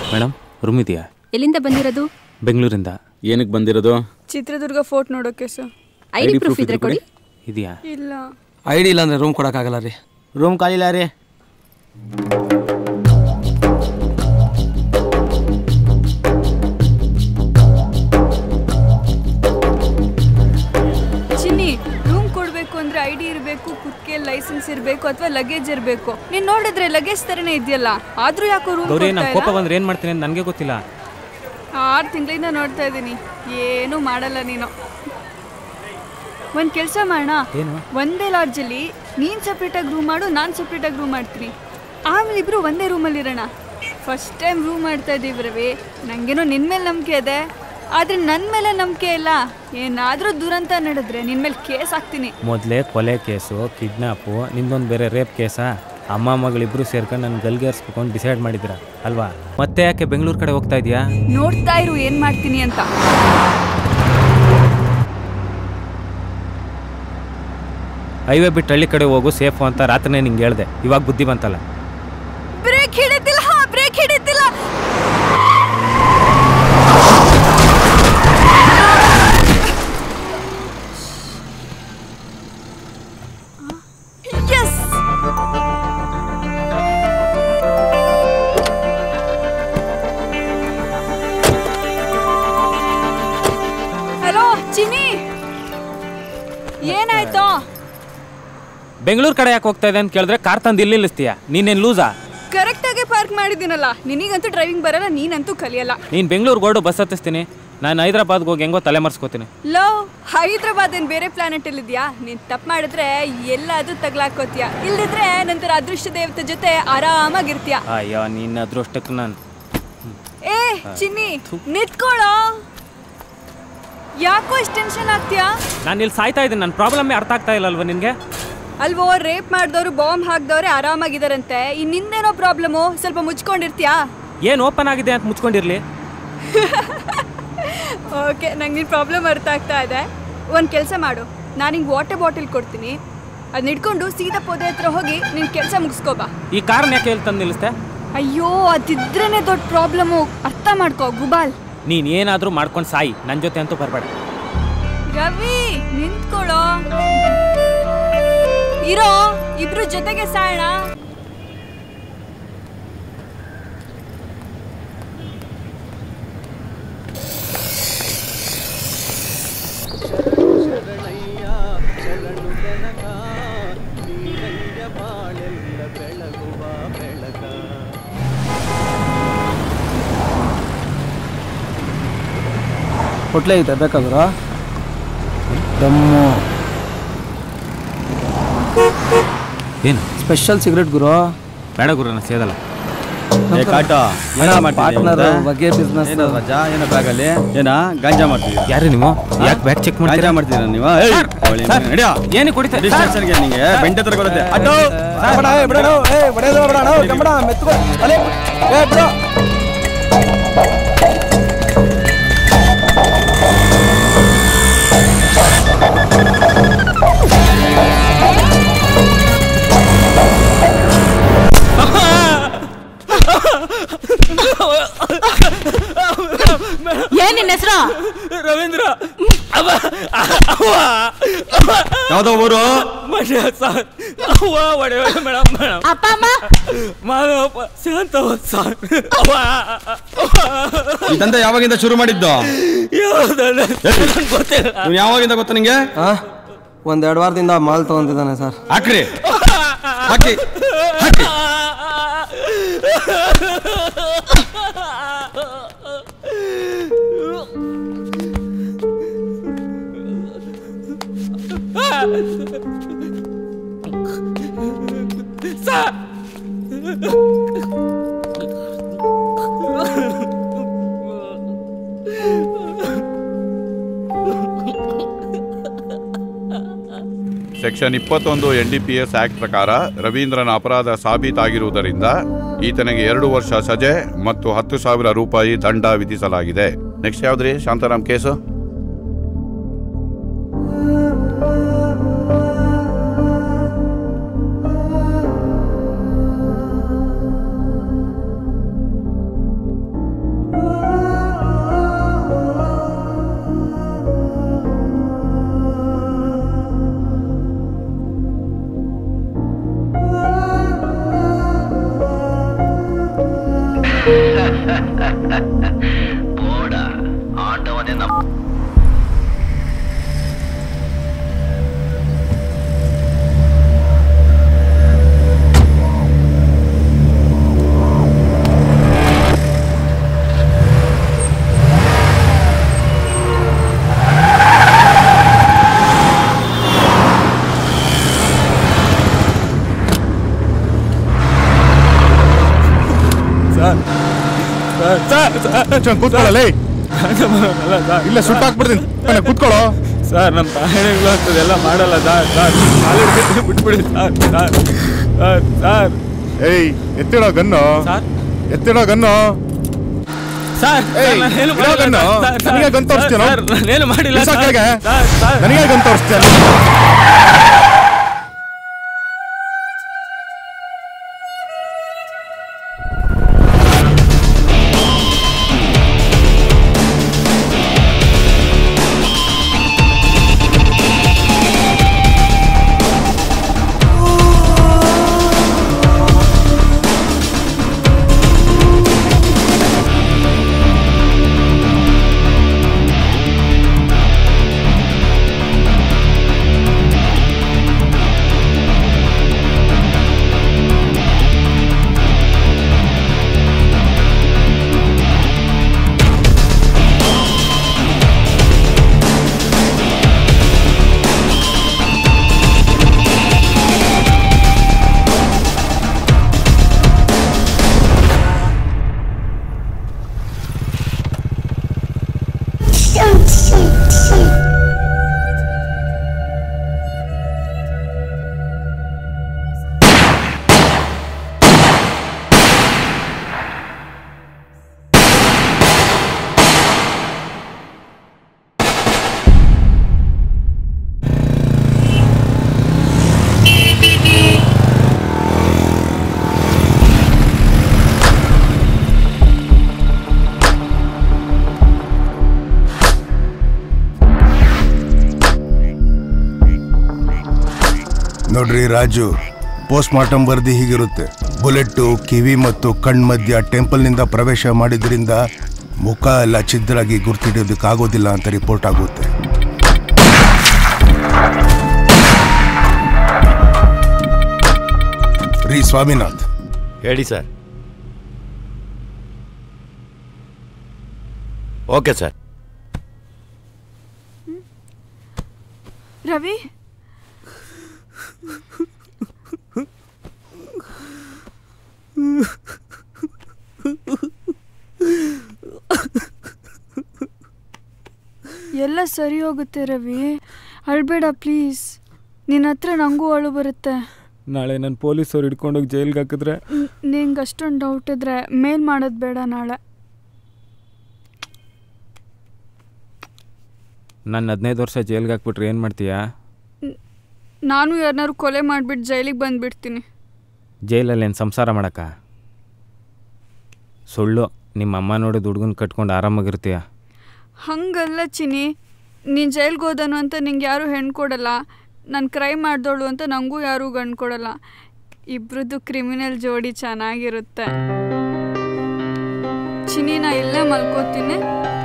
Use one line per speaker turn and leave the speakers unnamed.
Madam room ಇದೆಯಾ
ಎಲ್ಲಿಂದ ಬಂದಿರೋದು
ಬೆಂಗಳೂರಿಂದ ಏನಕ್ಕೆ ಬಂದಿರೋದು
ಚಿತ್ರದುರ್ಗ ಫೋರ್ಟ್ ನೋಡೋಕೆ ಸರ್
ಐ ಡಿ ಪ್ರೂಫ್ ಇದ್ರೆ ಕೊಡಿ
ಇದೆಯಾ
ಇಲ್ಲ
ಐ ಡಿ ಇಲ್ಲ ಅಂದರೆ ರೂಮ್ ಕೊಡೋಕ್ಕಾಗಲ್ಲ ರೀ
ರೂಮ್ ಖಾಲಿಲ್ಲ ರೀ
ಚಿನ್ನಿ ರೂಮ್ ಕೊಡಬೇಕು ಅಂದ್ರೆ ಐ ಡಿ ಇರಬೇಕು ಕುಕ್ಕೆ ಲೈಸೆನ್ಸ್ ಇರಬೇಕು ಅಥವಾ ಲಗೇಜ್ ಇರಬೇಕು ನೀನ್ ನೋಡಿದ್ರೆ ಲಗೇಜ್ ತರನೇ ಇದೆಯಲ್ಲ ಆದ್ರೂ ಯಾಕೋ ರೂಮ್
ಗೌರಿ ನಂಗೆ ಕೋಪ ಬಂದ್ರೆ ಏನು ಮಾಡ್ತೀನಿ ಅಂತ ನನಗೆ ಗೊತ್ತಿಲ್ಲ
ಆರು ತಿಂಗಳಿಂದ ನೋಡ್ತಾ ಇದ್ದೀನಿ ಏನೂ ಮಾಡಲ್ಲ ನೀನು ಒಂದು ಕೆಲಸ ಮಾಡೋಣ
ಏನು
ಒಂದೇ ಲಾಡ್ಜಲ್ಲಿ ನೀನು ಸಪ್ರೇಟಾಗಿ ರೂಮ್ ಮಾಡು ನಾನು ಸಪ್ರೇಟಾಗಿ ರೂಮ್ ಮಾಡ್ತೀನಿ ಆಮೇಲೆ ಇಬ್ಬರು ಒಂದೇ ರೂಮಲ್ಲಿ ಇರೋಣ ಫಸ್ಟ್ ಟೈಮ್ ರೂಮ್ ಮಾಡ್ತಾ ಇದ್ದೀವಿ ರವಿ ನನಗೇನೋ ನಿನ್ನ ಮೇಲೆ ನಂಬಿಕೆ ಇದೆ ಆದರೆ ನನ್ನ ಮೇಲೆ ನಂಬಿಕೆ ಇಲ್ಲ ಏನಾದರೂ ದುರಂತ ನಡೆದ್ರೆ ನಿನ್ನ ಮೇಲೆ ಕೇಸ್ ಹಾಕ್ತೀನಿ
ಮೊದಲೇ ಕೊಲೆ ಕೇಸು ಕಿಡ್ನಾಪು ನಿಮ್ದೊಂದು ಬೇರೆ ರೇಪ್ ಕೇಸಾ ಅಮ್ಮ ಮಗಳಿಬ್ರು ಸೇರ್ಕೊಂಡು ನನ್ನ ಗಲ್ಗೇರ್ಸ್ಬೇಕು ಅಂತ ಡಿಸೈಡ್ ಮಾಡಿದ್ದೀರಾ ಅಲ್ವಾ ಮತ್ತೆ ಯಾಕೆ ಬೆಂಗಳೂರು ಕಡೆ ಹೋಗ್ತಾ ಇದೆಯಾ
ನೋಡ್ತಾ ಇರು ಏನು ಮಾಡ್ತೀನಿ ಅಂತ
ಹೈವೇ ಬಿಟ್ಟು ಹಳ್ಳಿ ಕಡೆ ಹೋಗು ಸೇಫು ಅಂತ ರಾತ್ರಿನೇ ನಿಂಗೆ ಹೇಳ್ದೆ ಇವಾಗ ಬುದ್ಧಿ ಬಂತಲ್ಲ
ಬ್ರೇಕ್ ಹಿಡಿತಿಲ್ಲ ಬ್ರೇಕ್ ಹಿಡಿತಿಲ್ಲ Yes! ಹಲೋ ಚಿನಿ ಏನಾಯ್ತು
ಬೆಂಗಳೂರು ಕಡೆ ಯಾಕೆ ಹೋಗ್ತಾ ಇದೆ ಅಂತ ಕೇಳಿದ್ರೆ ಕಾರ್ ತಂದು ಇಲ್ಲಿ ನಿಲ್ಲಿಸ್ತೀಯ ನೀನೇನು ಲೂಸಾ
ಕರೆಕ್ಟಾಗಿ ಪಾರ್ಕ್ ಮಾಡಿದ್ದೀನಲ್ಲ ನಿನಗಂತೂ ಡ್ರೈವಿಂಗ್ ಬರಲ್ಲ ನೀನಂತೂ ಕಲಿಯಲ್ಲ
ನೀನು ಬೆಂಗಳೂರು ಗೋಡು ಬಸ್ ಹತ್ತಿಸ್ತೀನಿ ನಾನು ಹೈದ್ರಾಬಾದ್ಗೆ ಹೋಗಿ ಹೆಂಗೋ ತಲೆ ಮರ್ಸ್ಕೋತೀನಿ
ಲೋ ಹೈದ್ರಾಬಾದ್ ಏನ್ ಬೇರೆ ಪ್ಲಾನೆಟ್ ಅಲ್ಲಿದ್ಯಾ ನೀನ್ ತಪ್ಪು ಮಾಡಿದ್ರೆ ಎಲ್ಲಾದ್ರೂ ತಗ್ಲಾಕೋತೀಯ ಇಲ್ದಿದ್ರೆ ನಂತರ ಅದೃಷ್ಟ ದೇವತೆ ಜೊತೆ ಆರಾಮಾಗಿರ್ತೀಯ
ಅಯ್ಯೋ ನಿನ್ನ ಅದೃಷ್ಟಕ್ಕೆ ನಾನು
ಏ ಚಿನ್ನಿ ನಿಂತ್ಕೊಳ್ಳೋ ಯಾಕೋ ಇಷ್ಟು ಟೆನ್ಷನ್ ಆಗ್ತೀಯಾ
ನಾನು ಇಲ್ಲಿ ಸಾಯ್ತಾ ಇದ್ದೀನಿ ನನ್ನ ಪ್ರಾಬ್ಲಮ್ಮೇ ಅರ್ಥ ಆಗ್ತಾ ಇಲ್ಲ ಅಲ್ವಾ ನಿನಗೆ
ಅಲ್ವೋ ರೇಪ್ ಮಾಡಿದವರು ಬಾಂಬ್ ಹಾಕ್ದವ್ರೆ ಆರಾಮಾಗಿದಾರಂತೆ ಇನ್ ನಿಂದೇನೋ ಪ್ರಾಬ್ಲಮು ಸ್ವಲ್ಪ ಮುಚ್ಕೊಂಡಿರ್ತೀಯಾ
ಏನು ಓಪನ್ ಆಗಿದೆ ಅಂತ ಮುಚ್ಕೊಂಡಿರಲಿ
ಓಕೆ ನಂಗೆ ನಿನ್ನ ಪ್ರಾಬ್ಲಮ್ ಅರ್ಥ ಆಗ್ತಾ ಇದೆ ಒಂದು ಕೆಲಸ ಮಾಡು ನಾನು ಹಿಂಗೆ ವಾಟರ್ ಬಾಟಲ್ ಕೊಡ್ತೀನಿ ಅದನ್ನ ಇಟ್ಕೊಂಡು ಸೀದಾ ಪೊದೆ ಹತ್ರ ಹೋಗಿ ನಿನ್ನ ಕೆಲಸ ಮುಗಿಸ್ಕೋಬಾ
ಈ ಕಾರ್ನ ಯಾಕೆ ಇಲ್ಲಿ ತಂದು ನಿಲ್ಲಿಸ್ತೆ
ಅಯ್ಯೋ ಅದಿದ್ರೇನೆ ದೊಡ್ಡ ಪ್ರಾಬ್ಲಮ್ಮು ಅರ್ಥ ಮಾಡ್ಕೋ ಗುಬಾಲ್
ನೀನು ಏನಾದರೂ ಮಾಡ್ಕೊಂಡು ಸಾಯಿ ನನ್ನ ಜೊತೆ ಅಂತೂ ಬರಬೇಡ
ರವಿ ನಿಂತ್ಕೊಳ್ಳೋ ಇರೋ ಇಬ್ರು ಜೊತೆಗೆ ಸಾಯೋಣ
ಹೊಟ್ಲೆ ಐತೆ ಬೇಕಾದ್ರ ದಮ್ಮು
ಏನು
ಸ್ಪೆಷಲ್ ಸಿಗರೇಟ್ ಗುರು
ಬೇಡ ಗುರು ನಾನು ಸೇದಲ್ಲ
ಏ ಕಾಟ ಏನ
ಪಾರ್ಟ್ನರ್ ಬಗ್ಗೆ ಬಿಸ್ನೆಸ್
ಏನ ರಜ ಏನ ಬ್ಯಾಗಲ್ಲಿ ಏನ ಗಾಂಜಾ ಮಾಡ್ತಿದ್ಯಾ
ಯಾರು ನೀವು ಯಾಕೆ ಬ್ಯಾಗ್ ಚೆಕ್
ಗಾಂಜಾ
ಮಾಡ್ತೀರಾ
ಮಾಡ್ತೀರಾ ನೀವು ಏಯ್, ಅವಳಿ ಮಗನೇ, ನಡ್ಯೋ.
ಏನು ಕುಡಿತಾ
ಡಿಸ್ಟೆನ್ಷನ್ಗೆ ನಿಂಗೆ ಬೆಂಡೆ ತರ ಬರುತ್ತೆ ಅಡ್ಡೋ
ಏನ್ ನಿನ್ನ ಹೆಸರು
ರವೀಂದ್ರ
ಯಾವ್ದೋ ಊರು
ಮನೆ ಸರ್ ಅವ್ವ ಒಡೆ ಮೇಡಮ್ ಮೇಡಮ್
ಅಪ್ಪ ಅಮ್ಮ
ಮಾನವಪ್ಪ ಶಾಂತ ಸರ್
ಈ ದಂಧೆ ಯಾವಾಗಿಂದ ಶುರು ಮಾಡಿದ್ದು
ಗೊತ್ತಿಲ್ಲ
ಇವ್ನು ಯಾವಾಗಿಂದ ಗೊತ್ತಾ ನಿಂಗೆ
ಹಾಂ ಒಂದೆರಡು ವಾರದಿಂದ ಮಾಲ್ ತೊಗೊಂತಿದ್ದಾನೆ ಸರ್
ಹಾಕ್ರಿ ಹಾಕಿ ಹಾಕಿ
ಸೆಕ್ಷನ್ ಇಪ್ಪತ್ತೊಂದು N D P S act ಪ್ರಕಾರ ರವೀಂದ್ರನ ಅಪರಾಧ ಸಾಬೀತಾಗಿರುವುದರಿಂದ ಈತನಿಗೆ ಎರಡು ವರ್ಷ ಸಜೆ ಮತ್ತು ಹತ್ತು ಸಾವಿರ ರೂಪಾಯಿ ದಂಡ ವಿಧಿಸಲಾಗಿದೆ ನೆಕ್ಸ್ಟ್ ಯಾವ್ದ್ರಿ ಶಾಂತಾರಾಮ್ ಕೇಸು
ಕೂತ್ಕೊಳ್ಳಲೇ ಇಲ್ಲ ಸುಟ್ಟಾಕ್ಬಿಡ್ತೀನಿ ಅಣ್ಣ, ಕೂತ್ಕೊಳ್ಳೋ
ಸರ್ ನಮ್ಮ ತಾಯಿಗಳು ಅಂತದೆಲ್ಲ ಮಾಡಲ್ಲ ಸರ್ ಸರ್ ಕಾಲಿಡ್ತೀನಿ ಬಿಟ್ಬಿಡಿ ಸರ್ ಸರ್ ಸರ್ ಸರ್
ಏಯ್ ಎತ್ತಿಡೋ ಗನ್ನು
ಸರ್
ಎತ್ತಿಡೋ ಗನ್ನು
ಸರ್
ಏಯ್,
ನಾನೇನು
ಇರೋ ಗನ್ನು? ನನಗೆ ಗನ್ ತೋರಿಸ್ತೀನೋ?
ಸರ್ ನಾನೇನು ಮಾಡಿಲ್ಲ
ಇಳ್ಸೋ
ಸರ್
ಕೆಳಗೆ.
ಸರ್ ಸರ್
ನನಗೆ ಗನ್ ತೋರಿಸ್ತೀಯ
ನೋಡ್ರಿ ರಾಜು ಪೋಸ್ಟ್ ಮಾರ್ಟಮ್ ವರದಿ ಹೀಗಿರುತ್ತೆ ಬುಲೆಟ್ಟು ಕಿವಿ ಮತ್ತು ಕಣ್ ಮಧ್ಯ ಟೆಂಪಲ್ನಿಂದ ಪ್ರವೇಶ ಮಾಡಿದ್ರಿಂದ ಮುಖ ಎಲ್ಲ ಛಿದ್ರಾಗಿ ಗುರ್ತಿಡೋದಕ್ಕಾಗೋದಿಲ್ಲ ಅಂತ ರಿಪೋರ್ಟ್ ಆಗುತ್ತೆ ರೀ ಸ್ವಾಮಿನಾಥ್
ಹೇಳಿ ಸರ್ ಓಕೆ ಸರ್
ರವಿ ಎಲ್ಲ ಸರಿ ಹೋಗುತ್ತೆ ರವಿ ಅಳ್ಬೇಡ ಪ್ಲೀಸ್ ನಿನ್ನ ಹತ್ರ ನನಗೂ ಅಳು ಬರುತ್ತೆ
ನಾಳೆ ನನ್ನ ಪೊಲೀಸವ್ರು ಹಿಡ್ಕೊಂಡೋಗಿ ಜೈಲ್ಗೆ ಹಾಕಿದ್ರೆ
ನಿಂಗೆ ಅಷ್ಟೊಂದು ಡೌಟ್ ಇದ್ರೆ ಮೇಲ್ ಮಾಡೋದು ಬೇಡ ನಾಳೆ
ನನ್ನ ಹದಿನೈದು ವರ್ಷ ಜೈಲ್ಗೆ ಹಾಕ್ಬಿಟ್ರೆ ಏನು ಮಾಡ್ತೀಯಾ
ನಾನು ಯಾರನ್ನಾರು ಕೊಲೆ ಮಾಡಿಬಿಟ್ಟು ಜೈಲಿಗೆ ಬಂದುಬಿಡ್ತೀನಿ
ಜೈಲಲ್ಲಿ ಏನು ಸಂಸಾರ ಮಾಡಕ್ಕ ಸುಳ್ಳು ನಿಮ್ಮ ಅಮ್ಮ ನೋಡಿದ ಹುಡುಗನ ಕಟ್ಕೊಂಡು ಆರಾಮಾಗಿರ್ತೀಯ
ಹಂಗಲ್ಲ ಚಿನಿ ನೀನು ಜೈಲ್ಗೆ ಹೋದನು ಅಂತ ನಿಂಗೆ ಯಾರೂ ಹೆಣ್ಣು ಕೊಡಲ್ಲ ನಾನು ಕ್ರೈ ಮಾಡ್ದೋಳು ಅಂತ ನನಗೂ ಯಾರೂ ಗಂಡು ಕೊಡಲ್ಲ ಇಬ್ರದ್ದು ಕ್ರಿಮಿನಲ್ ಜೋಡಿ ಚೆನ್ನಾಗಿರುತ್ತೆ ಚಿನಿ ನಾ ಇಲ್ಲೇ ಮಲ್ಕೋತೀನಿ